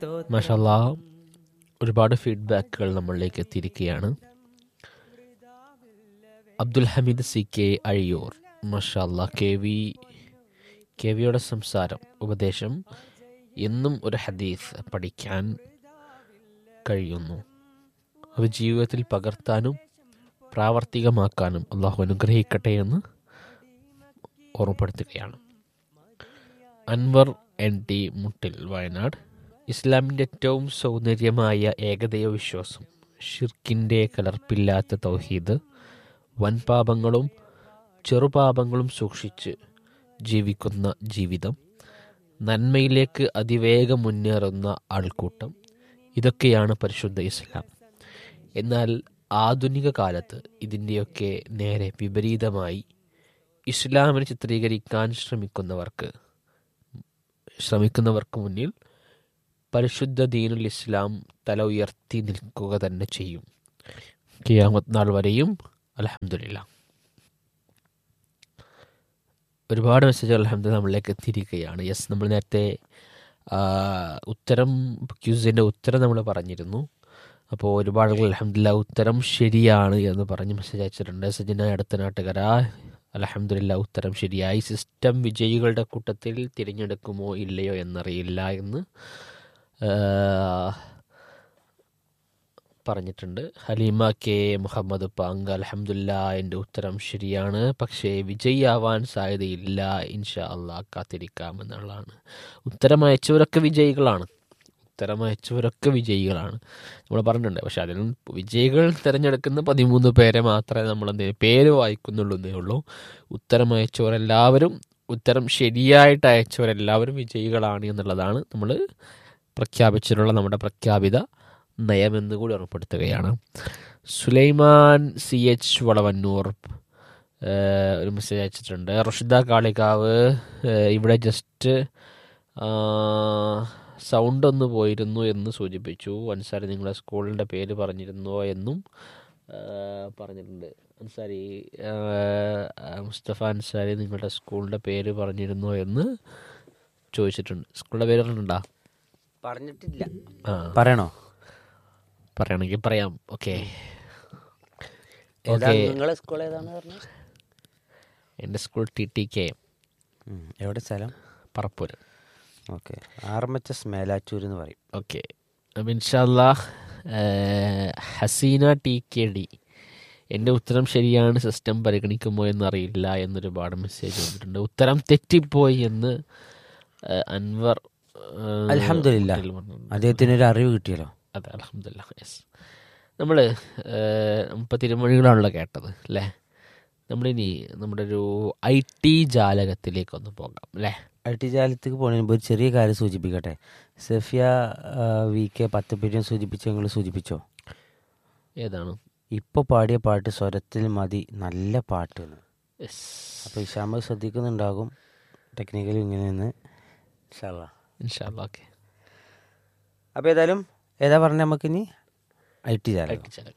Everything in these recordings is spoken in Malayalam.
മഷാല്ല ഒരുപാട് ഫീഡ്ബാക്കുകൾ നമ്മളിലേക്ക് എത്തിയിരിക്കുകയാണ് അബ്ദുൽ ഹമീദ് സി കെ അഴിയൂർ മഷാല്ല കെ വി കെ വിയുടെ സംസാരം ഉപദേശം എന്നും ഒരു ഹദീസ് പഠിക്കാൻ കഴിയുന്നു അത് ജീവിതത്തിൽ പകർത്താനും പ്രാവർത്തികമാക്കാനും അള്ളാഹു അനുഗ്രഹിക്കട്ടെ എന്ന് ഓർമ്മപ്പെടുത്തുകയാണ് അൻവർ എൻ ടി മുട്ടിൽ വയനാട് ഇസ്ലാമിൻ്റെ ഏറ്റവും സൗന്ദര്യമായ ഏകദൈവ വിശ്വാസം ഷിർക്കിൻ്റെ കലർപ്പില്ലാത്ത തൗഹീദ് വൻപാപങ്ങളും ചെറുപാപങ്ങളും സൂക്ഷിച്ച് ജീവിക്കുന്ന ജീവിതം നന്മയിലേക്ക് അതിവേഗം മുന്നേറുന്ന ആൾക്കൂട്ടം ഇതൊക്കെയാണ് പരിശുദ്ധ ഇസ്ലാം എന്നാൽ ആധുനിക കാലത്ത് ഇതിൻ്റെയൊക്കെ നേരെ വിപരീതമായി ഇസ്ലാമിനെ ചിത്രീകരിക്കാൻ ശ്രമിക്കുന്നവർക്ക് ശ്രമിക്കുന്നവർക്ക് മുന്നിൽ പരിശുദ്ധ ദീനുൽ ഇസ്ലാം തല ഉയർത്തി നിൽക്കുക തന്നെ ചെയ്യും കിയാമത്ത് നാൾ വരെയും അലഹമില്ല ഒരുപാട് മെസ്സേജുകൾ അലഹമ്മദ് നമ്മളിലേക്ക് എത്തിയിരിക്കുകയാണ് യെസ് നമ്മൾ നേരത്തെ ആ, ഉത്തരം ക്യൂസിൻ്റെ ഉത്തരം നമ്മൾ പറഞ്ഞിരുന്നു അപ്പോൾ ഒരുപാട് ആളുകൾ അലഹമില്ല ഉത്തരം ശരിയാണ് എന്ന് പറഞ്ഞ് മെസ്സേജ് അയച്ചിട്ടുണ്ട് സജിന അടുത്ത നാട്ടുകാര അലഹമില്ല ഉത്തരം ശരിയായി സിസ്റ്റം വിജയികളുടെ കൂട്ടത്തിൽ തിരഞ്ഞെടുക്കുമോ ഇല്ലയോ എന്നറിയില്ല എന്ന് ആ, പറഞ്ഞിട്ടുണ്ട് ഹലീമ കെ മുഹമ്മദ് പാങ്ക് അലഹമുല്ല എൻ്റെ ഉത്തരം ശരിയാണ് പക്ഷേ വിജയിയാവാൻ സാധ്യതയില്ല ഇൻഷാ അള്ളാഹ് കാത്തിരിക്കാം എന്നുള്ളതാണ് ഉത്തരം അയച്ചവരൊക്കെ വിജയികളാണ് ഉത്തരം അയച്ചവരൊക്കെ വിജയികളാണ് നമ്മൾ പറഞ്ഞിട്ടുണ്ട് പക്ഷെ അതിൽ വിജയികൾ തിരഞ്ഞെടുക്കുന്ന പതിമൂന്ന് പേരെ മാത്രമേ നമ്മൾ എന്ത് ചെയ്യൂ, പേര് വായിക്കുന്നുള്ളൂ എന്നേ ഉള്ളൂ ഉത്തരം അയച്ചവരെല്ലാവരും ഉത്തരം ശരിയായിട്ട് അയച്ചവരെല്ലാവരും വിജയികളാണ് എന്നുള്ളതാണ് നമ്മൾ പ്രഖ്യാപിച്ചിട്ടുള്ള നമ്മുടെ പ്രഖ്യാപിത നയമെന്ന് കൂടി ഓർമ്മപ്പെടുത്തുകയാണ് സുലൈമാൻ സി എച്ച് വളവന്നൂർ ഏഹ്, ഒരു മെസ്സേജ് അയച്ചിട്ടുണ്ട് റുഷിദ കാളികാവ് ഏഹ്, ഇവിടെ ജസ്റ്റ് സൗണ്ട് ഒന്ന് പോയിരുന്നു എന്ന് സൂചിപ്പിച്ചു അൻസാരി നിങ്ങളുടെ സ്കൂളിൻ്റെ പേര് പറഞ്ഞിരുന്നോ എന്നും ഏഹ്, പറഞ്ഞിട്ടുണ്ട് അൻസാരി ഏഹ്, മുസ്തഫ അൻസാരി നിങ്ങളുടെ സ്കൂളിൻ്റെ പേര് പറഞ്ഞിരുന്നോ എന്ന് ചോദിച്ചിട്ടുണ്ട് സ്കൂളിൻ്റെ പേര് പറഞ്ഞിട്ടുണ്ടോ പറഞ്ഞിട്ടില്ല ആ പറയണോ പറയണമെങ്കിൽ പറയാം ഓക്കെ ഏതാ ഓക്കെ നിങ്ങളെ സ്കൂൾ ഏതാണ് പറഞ്ഞത് എൻ്റെ സ്കൂൾ ടി ടി കെ ഉം, എവിടെ സ്ഥലം Parappur okay R M H S Melattur എന്ന് പറയും ഓക്കെ അപ്പം ഇൻഷാല്ല ഹസീന ടി കെ ഡി എൻ്റെ ഉത്തരം ശരിയാണ് സിസ്റ്റം പരിഗണിക്കുമോ എന്നറിയില്ല എന്നൊരുപാട് മെസ്സേജ് വന്നിട്ടുണ്ട് ഉത്തരം തെറ്റിപ്പോയി എന്ന് ആ, അൻവർ ആ, അൽഹംദുലില്ലാ. ഇതിൽ വന്നിട്ടുണ്ട്. അദ്ദേഹത്തിന് ഒരു അറിവ് കിട്ടിയല്ലോ അതെ അലഹമില്ല യെസ് നമ്മൾ ഇപ്പോൾ തിരുമൊഴികളാണല്ലോ കേട്ടത് അല്ലേ നമ്മളിനി നമ്മുടെ ഒരു ഐ ടി ജാലകത്തിലേക്കൊന്ന് പോകാം അല്ലേ ഐ ടി ജാലത്തേക്ക് പോകുന്നതിന് മുമ്പ് ഒരു ചെറിയ കാര്യം സൂചിപ്പിക്കട്ടെ സഫിയ ആ, വി കെ പത്ത് പിരിയം സൂചിപ്പിച്ചു നിങ്ങൾ സൂചിപ്പിച്ചോ ഏതാണ് ഇപ്പോൾ പാടിയ പാട്ട് സ്വരത്തിൽ മതി നല്ല പാട്ട് എന്ന് യെസ് അപ്പോൾ ഇഷാമ ശ്രദ്ധിക്കുന്നുണ്ടാകും ടെക്നിക്കലി ഇങ്ങനെയെന്ന് ഇൻഷാല്ലാ ഇൻഷാല്ല ഓക്കെ അപ്പോൾ ഏതായാലും ഏതാ പറഞ്ഞ നമുക്കിനി ഐ ടി ഐ ജാലകം ടി ജാലകം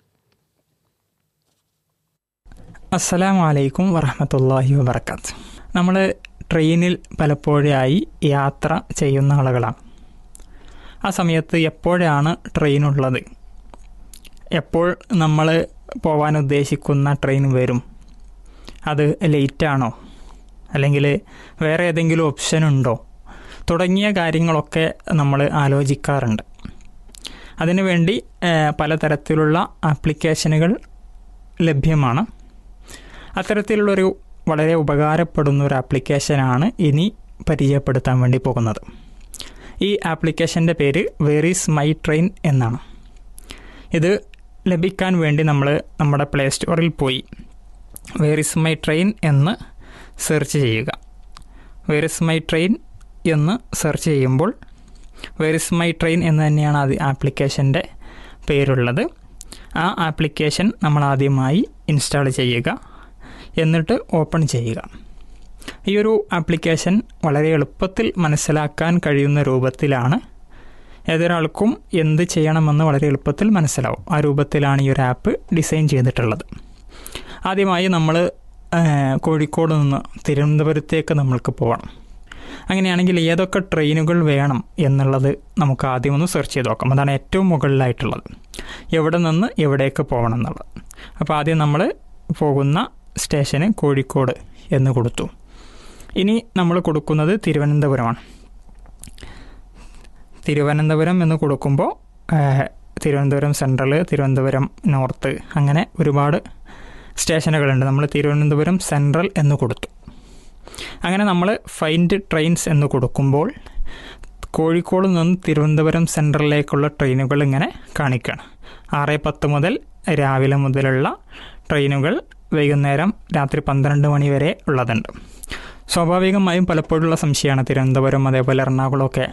അസ്സലാമു അലൈക്കും വറഹമത്തല്ലാഹി വബർക്കാത്ത് നമ്മൾ ട്രെയിനിൽ പലപ്പോഴായി യാത്ര ചെയ്യുന്ന ആളുകളാണ് ആ സമയത്ത് എപ്പോഴാണ് ട്രെയിൻ ഉള്ളത് എപ്പോൾ നമ്മൾ പോകാൻ ഉദ്ദേശിക്കുന്ന ട്രെയിൻ വരും അത് ലേറ്റാണോ അല്ലെങ്കിൽ വേറെ ഏതെങ്കിലും ഓപ്ഷൻ ഉണ്ടോ തുടങ്ങിയ കാര്യങ്ങളൊക്കെ നമ്മൾ ആലോചിക്കാറുണ്ട് അതിനുവേണ്ടി ഏഹ്, പലതരത്തിലുള്ള ആപ്ലിക്കേഷനുകൾ ലഭ്യമാണ് അത്തരത്തിലുള്ളൊരു വളരെ ഉപകാരപ്പെടുന്ന ഒരു ആപ്ലിക്കേഷനാണ് ഇനി പരിചയപ്പെടുത്താൻ വേണ്ടി പോകുന്നത് ഈ ആപ്ലിക്കേഷൻ്റെ പേര് വേറീസ് മൈ ട്രെയിൻ എന്നാണ് ഇത് ലഭിക്കാൻ വേണ്ടി നമ്മൾ നമ്മുടെ പ്ലേ സ്റ്റോറിൽ പോയി വേറിസ് മൈ ട്രെയിൻ എന്ന് സെർച്ച് ചെയ്യുക വേറിസ് മൈ ട്രെയിൻ എന്ന് സെർച്ച് ചെയ്യുമ്പോൾ വേറിസ് മൈ ട്രെയിൻ എന്ന് തന്നെയാണ് അത് ആപ്ലിക്കേഷൻ്റെ പേരുള്ളത് ആ ആപ്ലിക്കേഷൻ നമ്മൾ ആദ്യമായി ഇൻസ്റ്റാൾ ചെയ്യുക എന്നിട്ട് ഓപ്പൺ ചെയ്യുക ഈ ഒരു ആപ്ലിക്കേഷൻ വളരെ എളുപ്പത്തിൽ മനസ്സിലാക്കാൻ കഴിയുന്ന രൂപത്തിലാണ് ഏതൊരാൾക്കും എന്ത് ചെയ്യണമെന്ന് വളരെ എളുപ്പത്തിൽ മനസ്സിലാവും ആ രൂപത്തിലാണ് ഈ ഒരു ആപ്പ് ഡിസൈൻ ചെയ്തിട്ടുള്ളത് ആദ്യമായി നമ്മൾ കോഴിക്കോട് നിന്ന് തിരുവനന്തപുരത്തേക്ക് നമ്മൾക്ക് പോകണം അങ്ങനെയാണെങ്കിൽ ഏതൊക്കെ ട്രെയിനുകൾ വേണം എന്നുള്ളത് നമുക്ക് ആദ്യം ഒന്ന് സെർച്ച് ചെയ്ത് നോക്കാം അതാണ് ഏറ്റവും മുകളിലായിട്ടുള്ളത് എവിടെ നിന്ന് എവിടേക്ക് പോകണം എന്നുള്ളത് അപ്പോൾ ആദ്യം നമ്മൾ പോകുന്ന സ്റ്റേഷന് കോഴിക്കോട് എന്ന് കൊടുത്തു ഇനി നമ്മൾ കൊടുക്കുന്നത് തിരുവനന്തപുരമാണ് തിരുവനന്തപുരം എന്ന് കൊടുക്കുമ്പോൾ തിരുവനന്തപുരം സെൻട്രൽ തിരുവനന്തപുരം നോർത്ത് അങ്ങനെ ഒരുപാട് സ്റ്റേഷനുകളുണ്ട് നമ്മൾ തിരുവനന്തപുരം സെൻട്രൽ എന്ന് കൊടുത്തു അങ്ങനെ നമ്മൾ ഫൈൻഡ് ട്രെയിൻസ് എന്ന് കൊടുക്കുമ്പോൾ കോഴിക്കോട് നിന്ന് തിരുവനന്തപുരം സെൻട്രലിലേക്കുള്ള ട്രെയിനുകൾ ഇങ്ങനെ കാണിക്കുകയാണ് ആറ് പത്ത് മുതൽ രാവിലെ മുതലുള്ള ട്രെയിനുകൾ വൈകുന്നേരം രാത്രി പന്ത്രണ്ട് മണി വരെ ഉള്ളതുണ്ട് സ്വാഭാവികമായും പലപ്പോഴുള്ള സംശയമാണ് തിരുവനന്തപുരം അതേപോലെ എറണാകുളമൊക്കെ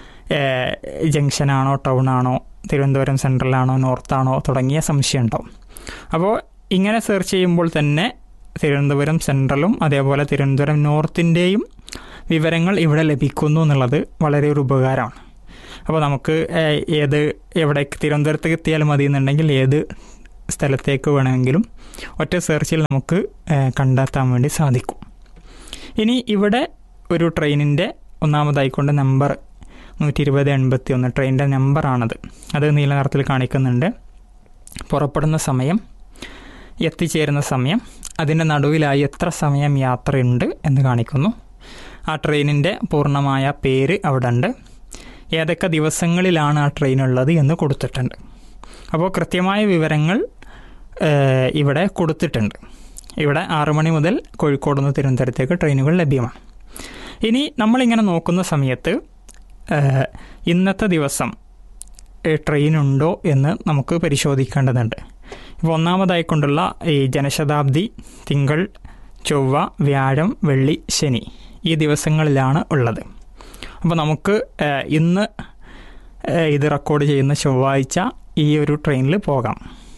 ജംഗ്ഷനാണോ ടൗണാണോ തിരുവനന്തപുരം സെൻട്രലാണോ നോർത്താണോ തുടങ്ങിയ സംശയം ഉണ്ടാവും അപ്പോൾ ഇങ്ങനെ സെർച്ച് ചെയ്യുമ്പോൾ തന്നെ തിരുവനന്തപുരം സെൻട്രലും അതേപോലെ തിരുവനന്തപുരം നോർത്തിൻ്റെയും വിവരങ്ങൾ ഇവിടെ ലഭിക്കുന്നു എന്നുള്ളത് വളരെ ഒരു ഉപകാരമാണ് അപ്പോൾ നമുക്ക് ഏത് എവിടെ തിരുവനന്തപുരത്തേക്ക് എത്തിയാൽ മതി എന്നുണ്ടെങ്കിൽ ഏത് സ്ഥലത്തേക്ക് വേണമെങ്കിലും ഒറ്റ സെർച്ചിൽ നമുക്ക് കണ്ടെത്താൻ വേണ്ടി സാധിക്കും ഇനി ഇവിടെ ഒരു ട്രെയിനിൻ്റെ ഒന്നാമതായിക്കൊണ്ട് നമ്പർ നൂറ്റി ഇരുപത് എൺപത്തി ഒന്ന് ട്രെയിനിൻ്റെ നമ്പറാണത് അത് നീല നിറത്തിൽ കാണിക്കുന്നുണ്ട് പുറപ്പെടുന്ന സമയം എത്തിച്ചേരുന്ന സമയം അതിൻ്റെ നടുവിലായി എത്ര സമയം യാത്രയുണ്ട് എന്ന് കാണിക്കുന്നു ആ ട്രെയിനിൻ്റെ പൂർണ്ണമായ പേര് അവിടെ ഉണ്ട് ഏതൊക്കെ ദിവസങ്ങളിലാണ് ആ ട്രെയിൻ ഉള്ളത് എന്ന് കൊടുത്തിട്ടുണ്ട് അപ്പോൾ കൃത്യമായ വിവരങ്ങൾ ഇവിടെ കൊടുത്തിട്ടുണ്ട് ഇവിടെ ആറ് മണി മുതൽ കോഴിക്കോട് നിന്ന് തിരുവനന്തപുരത്തേക്ക് ട്രെയിനുകൾ ലഭ്യമാണ് ഇനി നമ്മളിങ്ങനെ നോക്കുന്ന സമയത്ത് ഇന്നത്തെ ദിവസം ട്രെയിൻ ഉണ്ടോ എന്ന് നമുക്ക് പരിശോധിക്കേണ്ടതുണ്ട് ഇപ്പോൾ ഒന്നാമതായിക്കൊണ്ടുള്ള ഈ ജനശതാബ്ദി തിങ്കൾ ചൊവ്വ വ്യാഴം വെള്ളി ശനി ഈ ദിവസങ്ങളിലാണ് ഉള്ളത് അപ്പോൾ നമുക്ക് ഇന്ന് ഇത് റെക്കോർഡ് ചെയ്യുന്ന ചൊവ്വാഴ്ച ഈ ഒരു ട്രെയിനിൽ പോകാം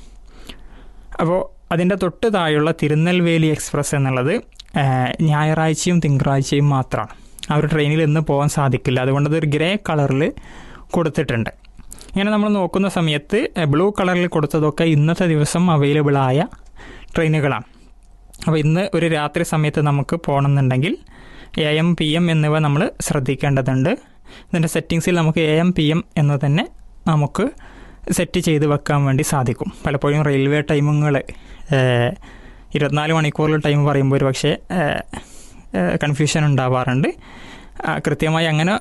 അപ്പോൾ അതിൻ്റെ തൊട്ട് താഴെയുള്ള തിരുനെൽവേലി എക്സ്പ്രസ് എന്നുള്ളത് ഞായറാഴ്ചയും തിങ്കളാഴ്ചയും മാത്രമാണ് ആ ഒരു ട്രെയിനിൽ ഇന്ന് പോകാൻ സാധിക്കില്ല അതുകൊണ്ട് അതൊരു ഗ്രേ കളറിൽ കൊടുത്തിട്ടുണ്ട് ഇങ്ങനെ നമ്മൾ നോക്കുന്ന സമയത്ത് ബ്ലൂ കളറിൽ കൊടുത്തതൊക്കെ ഇന്നത്തെ ദിവസം അവൈലബിൾ ആയ ട്രെയിനുകളാണ് അപ്പോൾ ഇന്ന് ഒരു രാത്രി സമയത്ത് നമുക്ക് പോകണമെന്നുണ്ടെങ്കിൽ എ എം പി എം എന്നിവ നമ്മൾ ശ്രദ്ധിക്കേണ്ടതുണ്ട് ഇതിൻ്റെ സെറ്റിങ്സിൽ നമുക്ക് എ എം പി എം എന്ന് തന്നെ നമുക്ക് സെറ്റ് ചെയ്ത് വെക്കാൻ വേണ്ടി സാധിക്കും പലപ്പോഴും റെയിൽവേ ടൈമുകൾ ഇരുപത്തിനാല് മണിക്കൂറിൽ ടൈം പറയുമ്പോൾ ഒരു പക്ഷേ കൺഫ്യൂഷൻ ഉണ്ടാവാറുണ്ട് കൃത്യമായി അങ്ങനെ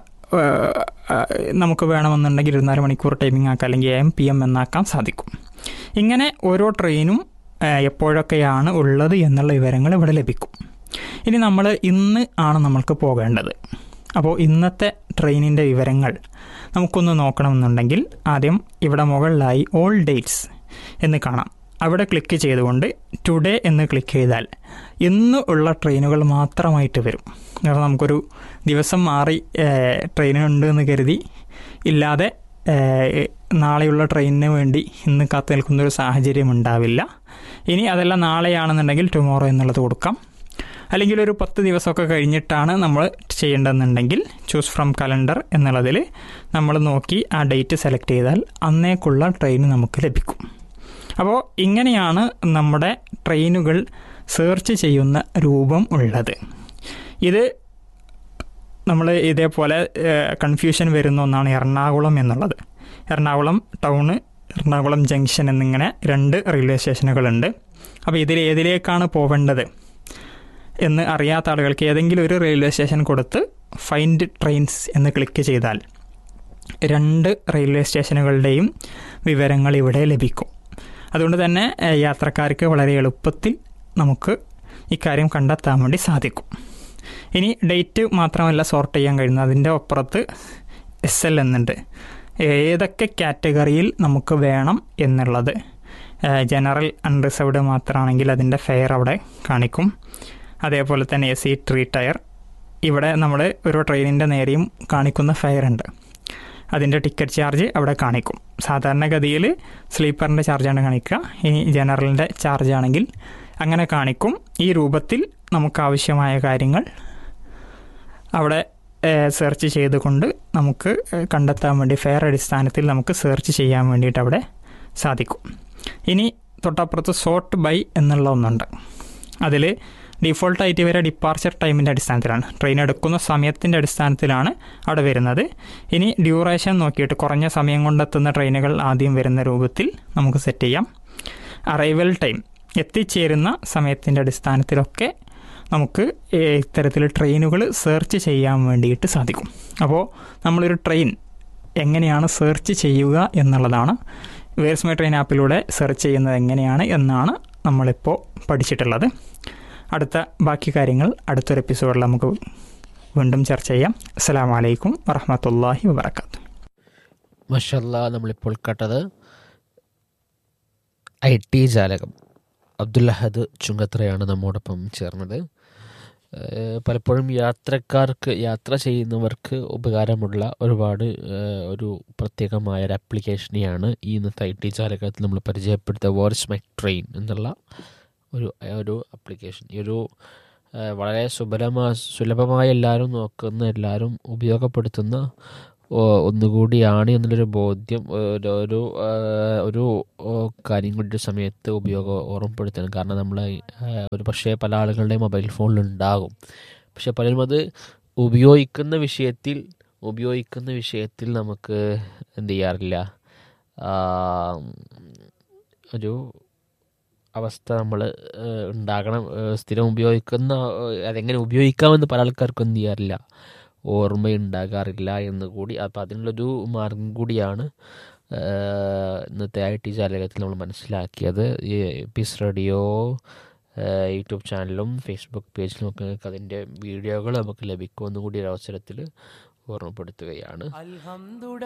നമുക്ക് വേണമെന്നുണ്ടെങ്കിൽ ഇരുപത്തിനാല് മണിക്കൂർ ടൈമിംഗ് ആക്കാം അല്ലെങ്കിൽ എം പി എം എന്നാക്കാൻ സാധിക്കും ഇങ്ങനെ ഓരോ ട്രെയിനും എപ്പോഴൊക്കെയാണ് ഉള്ളത് എന്നുള്ള വിവരങ്ങൾ ഇവിടെ ലഭിക്കും ഇനി നമ്മൾ ഇന്ന് ആണ് നമ്മൾക്ക് പോകേണ്ടത് അപ്പോൾ ഇന്നത്തെ ട്രെയിനിൻ്റെ വിവരങ്ങൾ നമുക്കൊന്ന് നോക്കണമെന്നുണ്ടെങ്കിൽ ആദ്യം ഇവിടെ മുകളിലായി ഓൾ ഡേറ്റ്സ് എന്ന് കാണാം അവിടെ ക്ലിക്ക് ചെയ്തുകൊണ്ട് ടുഡേ എന്ന് ക്ലിക്ക് ചെയ്താൽ ഇന്ന് ഉള്ള ട്രെയിനുകൾ മാത്രമായിട്ട് വരും കാരണം നമുക്കൊരു ദിവസം മാറി ട്രെയിനുണ്ട് എന്ന് കരുതി ഇല്ലാതെ നാളെയുള്ള ട്രെയിനിന് വേണ്ടി ഇന്ന് കാത്തു നിൽക്കുന്ന ഒരു സാഹചര്യം ഉണ്ടാവില്ല ഇനി അതെല്ലാം നാളെയാണെന്നുണ്ടെങ്കിൽ ടുമോറോ എന്നുള്ളത് കൊടുക്കാം അല്ലെങ്കിൽ ഒരു പത്ത് ദിവസമൊക്കെ കഴിഞ്ഞിട്ടാണ് നമ്മൾ ചെയ്യേണ്ടതെന്നുണ്ടെങ്കിൽ ചൂസ് ഫ്രം കലണ്ടർ എന്നുള്ളതിൽ നമ്മൾ നോക്കി ആ ഡേറ്റ് സെലക്ട് ചെയ്താൽ അന്നേക്കുള്ള ട്രെയിൻ നമുക്ക് ലഭിക്കും അപ്പോൾ ഇങ്ങനെയാണ് നമ്മുടെ ട്രെയിനുകൾ സെർച്ച് ചെയ്യുന്ന രൂപം ഉള്ളത് ഇത് നമ്മൾ ഇതേപോലെ കൺഫ്യൂഷൻ വരുന്ന ഒന്നാണ് എറണാകുളം എന്നുള്ളത് എറണാകുളം ടൗണ് എറണാകുളം ജംഗ്ഷൻ എന്നിങ്ങനെ രണ്ട് റെയിൽവേ സ്റ്റേഷനുകളുണ്ട് അപ്പോൾ ഇതിൽ ഏതിലേക്കാണ് പോവേണ്ടത് എന്ന് അറിയാത്ത ആളുകൾക്ക് ഏതെങ്കിലും ഒരു റെയിൽവേ സ്റ്റേഷൻ കൊടുത്ത് ഫൈൻഡ് ട്രെയിൻസ് എന്ന് ക്ലിക്ക് ചെയ്താൽ രണ്ട് റെയിൽവേ സ്റ്റേഷനുകളുടെയും വിവരങ്ങൾ ഇവിടെ ലഭിക്കും അതുകൊണ്ട് തന്നെ യാത്രക്കാർക്ക് വളരെ എളുപ്പത്തിൽ നമുക്ക് ഇക്കാര്യം കണ്ടെത്താൻ വേണ്ടി സാധിക്കും ഇനി ഡേറ്റ് മാത്രമല്ല സോർട്ട് ചെയ്യാൻ കഴിയുന്നത് അതിൻ്റെ അപ്പുറത്ത് എസ് എൽ എന്നുണ്ട് ഏതൊക്കെ കാറ്റഗറിയിൽ നമുക്ക് വേണം എന്നുള്ളത് ജനറൽ അൺറിസർവ്ഡ് മാത്രമാണെങ്കിൽ അതിൻ്റെ ഫെയർ അവിടെ കാണിക്കും അതേപോലെ തന്നെ എ സി ട്രീ ടയർ ഇവിടെ നമ്മൾ ഒരു ട്രെയിനിൻ്റെ നേരെയും കാണിക്കുന്ന ഫെയർ ഉണ്ട് അതിൻ്റെ ടിക്കറ്റ് ചാർജ് അവിടെ കാണിക്കും സാധാരണഗതിയിൽ സ്ലീപ്പറിൻ്റെ ചാർജാണ് കാണിക്കുക ഇനി ജനറലിൻ്റെ ചാർജ് ആണെങ്കിൽ അങ്ങനെ കാണിക്കും ഈ രൂപത്തിൽ നമുക്ക് ആവശ്യമായ കാര്യങ്ങൾ അവിടെ സെർച്ച് ചെയ്തുകൊണ്ട് നമുക്ക് കണ്ടെത്താൻ വേണ്ടി ഫെയർ അടിസ്ഥാനത്തിൽ നമുക്ക് സെർച്ച് ചെയ്യാൻ വേണ്ടിയിട്ട് അവിടെ സാധിക്കും ഇനി തൊട്ടപ്പുറത്ത് സോർട്ട് ബൈ എന്നുള്ള ഒന്നുണ്ട് അതിൽ ഡിഫോൾട്ടായിട്ട് വരെ ഡിപ്പാർച്ചർ ടൈമിൻ്റെ അടിസ്ഥാനത്തിലാണ് ട്രെയിൻ എടുക്കുന്ന സമയത്തിൻ്റെ അടിസ്ഥാനത്തിലാണ് അവിടെ വരുന്നത് ഇനി ഡ്യൂറേഷൻ നോക്കിയിട്ട് കുറഞ്ഞ സമയം കൊണ്ടെത്തുന്ന ട്രെയിനുകൾ ആദ്യം വരുന്ന രൂപത്തിൽ നമുക്ക് സെറ്റ് ചെയ്യാം അറൈവൽ ടൈം എത്തിച്ചേരുന്ന സമയത്തിൻ്റെ അടിസ്ഥാനത്തിലൊക്കെ നമുക്ക് ഇത്തരത്തിൽ ട്രെയിനുകൾ സെർച്ച് ചെയ്യാൻ വേണ്ടിയിട്ട് സാധിക്കും അപ്പോൾ നമ്മളൊരു ട്രെയിൻ എങ്ങനെയാണ് സെർച്ച് ചെയ്യുക എന്നുള്ളതാണ് വേഴ്സ് മൈ ട്രെയിൻ ആപ്പിലൂടെ സെർച്ച് ചെയ്യുന്നത് എങ്ങനെയാണ് എന്നാണ് നമ്മളിപ്പോൾ പഠിച്ചിട്ടുള്ളത് അടുത്ത ബാക്കി കാര്യങ്ങൾ അടുത്തൊരു എപ്പിസോഡിൽ നമുക്ക് വീണ്ടും ചർച്ച ചെയ്യാം അസ്സാം വലൈക്കും വറഹമത്തല്ലാഹി വാബർക്കാത്തു മഷല്ല നമ്മളിപ്പോൾ കേട്ടത് ഐ ടി ജാലകം അബ്ദുല്ലഹദ് ചുങ്കത്രയാണ് നമ്മോടൊപ്പം ചേർന്നത് ഏഹ് പലപ്പോഴും യാത്രക്കാർക്ക് യാത്ര ചെയ്യുന്നവർക്ക് ഉപകാരമുള്ള ഒരുപാട് ഏഹ് ഒരു പ്രത്യേകമായ ഒരു ആപ്ലിക്കേഷനെയാണ് ഈ ഇന്നത്തെ ഐ ടി ജാലകത്തിൽ നമ്മൾ പരിചയപ്പെടുത്ത വാച്ച് മൈ ട്രെയിൻ എന്നുള്ള ഒരു ഒരു ആപ്ലിക്കേഷൻ ഈ ഒരു ഏഹ് വളരെ സുലഭമായ സുലഭമായി എല്ലാവരും നോക്കുന്ന എല്ലാവരും ഉപയോഗപ്പെടുത്തുന്ന ഓ- ഒന്നുകൂടിയാണ് എന്നുള്ളൊരു ബോധ്യം ഒരു ഒരു ഏഹ് ഒരു ഓ, കാര്യം കൂടി ഒരു സമയത്ത് ഉപയോഗം ഓർമ്മപ്പെടുത്തണം കാരണം നമ്മൾ ഒരു പക്ഷേ പല ആളുകളുടെയും മൊബൈൽ ഫോണിൽ ഉണ്ടാകും പക്ഷെ പലരും അത് ഉപയോഗിക്കുന്ന വിഷയത്തിൽ ഉപയോഗിക്കുന്ന വിഷയത്തിൽ നമുക്ക് എന്ത് ചെയ്യാറില്ല ആ, ഒരു അവസ്ഥ നമ്മൾ ഉണ്ടാകണം ഏഹ് സ്ഥിരം ഉപയോഗിക്കുന്ന ഏഹ് അതെങ്ങനെ ഉപയോഗിക്കാമെന്ന് പല ആൾക്കാർക്കും എന്ത് ചെയ്യാറില്ല ഓർമ്മയുണ്ടാകാറില്ല എന്ന് കൂടി അപ്പം അതിനുള്ളൊരു മാർഗം കൂടിയാണ് ഏഹ് ഇന്നത്തെ ഐ ടി ജാലകത്തിൽ നമ്മൾ മനസ്സിലാക്കിയത് ഈ പീസ് റേഡിയോ ഏഹ് യൂട്യൂബ് ചാനലും ഫേസ്ബുക്ക് പേജിലും ഒക്കെ നിങ്ങൾക്ക് അതിൻ്റെ വീഡിയോകൾ നമുക്ക് ലഭിക്കുമെന്നും കൂടി ഒരു അവസരത്തിൽ ഓർമ്മപ്പെടുത്തുകയാണ്